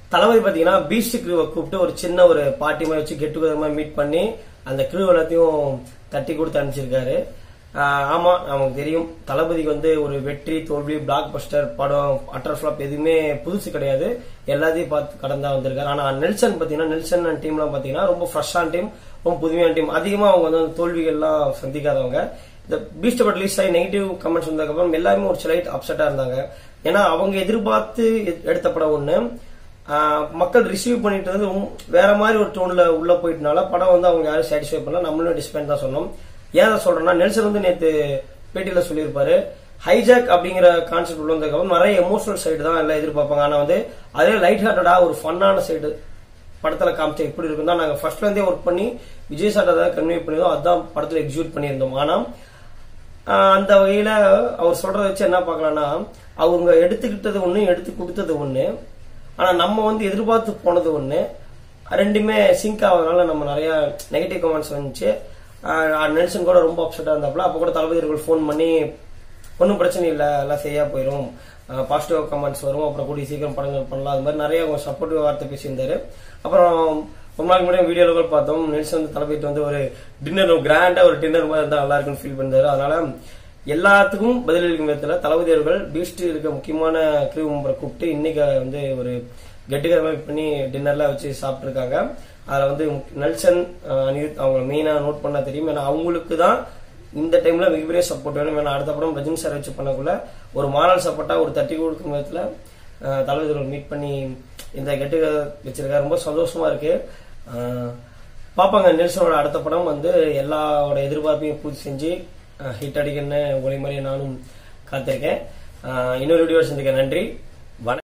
தளபதி பாத்தீங்கன்னா பீச் கிரூவை கூப்பிட்டு ஒரு சின்ன ஒரு பார்ட்டி மாதிரி வச்சு கெட் டுகெதர் மாதிரி மீட் பண்ணி அந்த கிரூ எல்லாத்தையும் தட்டி கொடுத்து அனுப்பிச்சிருக்காரு ஆஹ் ஆமா நமக்கு தெரியும் தளபதிக்கு வந்து ஒரு வெற்றி தோல்வி பிளாக் பஸ்டர் படம் அட்டர் ஃபிளாப் எதுவுமே புதுசு கிடையாது எல்லாத்தையும் பார்த்து கடந்தா வந்திருக்காரு ஆனா நெல்சன் பாத்தீங்கன்னா நெல்சன் அண்ட் டீம்லாம் பாத்தீங்கன்னா ரொம்ப ஃப்ரெஷ்ஷான டீம் ரொம்ப புதுமையான டீம் அதிகமா அவங்க வந்து அந்த தோல்விகள்லாம் சந்திக்காதவங்க இந்த பீஸ்ட் பட் ரிலீஸ் ஆகி நெகட்டிவ் கமெண்ட்ஸ் வந்ததுக்கப்புறம் எல்லாருமே ஒரு சிலைட் அப்செட்டா இருந்தாங்க ஏன்னா அவங்க எதிர்பார்த்து எ- எடுத்த படம் ஒண்ணு ஆஹ் மக்கள் ரிசீவ் பண்ணிட்டு வந்து ரொம்ப வேற மாதிரி ஒரு டோன்ல உள்ள போயிட்டனால படம் வந்து அவங்க யாரும் சாட்டிஸ்ஃபை பண்ணல நம்மளும் டிஸ்பெண்ட் தான் சொன்னோம் ஏன் அதை சொல்றேன்னா நெல்சன் வந்து நேத்து பேட்டியில சொல்லியிருப்பாரு ஹைஜாக் அப்படிங்கிற கான்செப்ட் உள்ள வந்ததுக்கப்புறம் நிறைய எமோஷனல் சைடு தான் எல்லாம் எதிர்பார்ப்பாங்க ஆனா வந்து அதே லைட் ஹார்ட்டடா ஒரு ஃபன்னான சைடு படத்துல காமிச்சா எப்படி இருக்கும் தான் நாங்க ஃபர்ஸ்ட்ல இருந்தே ஒர்க் பண்ணி விஜய் சார் அதை கன்வே பண்ணியிருந்தோம் அதான் படத்துல எக்ஸிக்யூட் பண்ணியிருந்தோம் ஆனா ஆஹ் அந்த வகையில அவர் சொல்றத வச்சு என்ன பார்க்கலாம்னா அவங்க எடுத்துக்கிட்டது ஒண்ணு எடுத்து கொடுத்தது ஒண்ணு ஆனா நம்ம வந்து எதிர்பார்த்து போனது ஒண்ணு ரெண்டுமே சிங்க் ஆகுறதுனால நம்ம நிறைய நெகட்டிவ் கமெண்ட்ஸ் வந்துச்சு ஆஹ் நெல்சன் கூட ரொம்ப அப்செட்டா இருந்தாப்புல அப்ப கூட தளபதிகள் ஃபோன் பண்ணி ஒன்றும் பிரச்சனை இல்லை எல்லாம் சரியா போயிடும் பாசிட்டிவ் கமெண்ட்ஸ் வரும் அப்புறம் கூடிய சீக்கிரம் படங்கள் பண்ணலாம் அது மாதிரி நிறைய அவங்க சப்போர்ட்டிவ் வார்த்தை பேசியிருந்தாரு அப்புறம் ரொம்ப நாள் முன்னாடி வீடியோல கூட பார்த்தோம் நெல்சன் வந்து தளபதி வந்து ஒரு டின்னர் கிராண்டா ஒரு டின்னர் மாதிரி இருந்தா நல்லா இருக்குன்னு ஃபீல் பண்ணாரு அதனால எல்லாத்துக்கும் பதிலளிக்கும் விதத்துல தளபதி அவர்கள் பீஸ்ட் இருக்க முக்கியமான கிரீவ் மெம்பரை கூப்பிட்டு இன்னைக்கு வந்து ஒரு கெட்டுகர் மாதிரி பண்ணி டின்னர்லாம் வச்சு சாப்பிட்டுருக்காங்க அதுல வந்து நெல்சன் அஹ், அனிருத் அவங்க மெயினா நோட் பண்ணா தெரியும் ஏன்னா அவங்களுக்கு தான் இந்த டைம்ல மிகப்பெரிய சப்போர்ட் வேணும் ஏன்னா அடுத்த படம் ரஜினி சார் வச்சு பண்ணக்குள்ள ஒரு மாரல் சப்போர்ட்டா ஒரு தட்டி கொடுக்கும் விதத்துல அஹ், தளபதி மீட் பண்ணி இந்த கெட்டு வச்சிருக்காரு ரொம்ப சந்தோஷமா இருக்கு அஹ், பாப்பாங்க நெல்சனோட அடுத்த படம் வந்து எல்லாரோட எதிர்பார்ப்பையும் பூர்த்தி செஞ்சு ஹிட் அடிக்கணும்னு உங்களை மாதிரி நானும் காத்திருக்கேன் அஹ், இன்னொரு வீடியோ சந்திக்க நன்றி வணக்கம்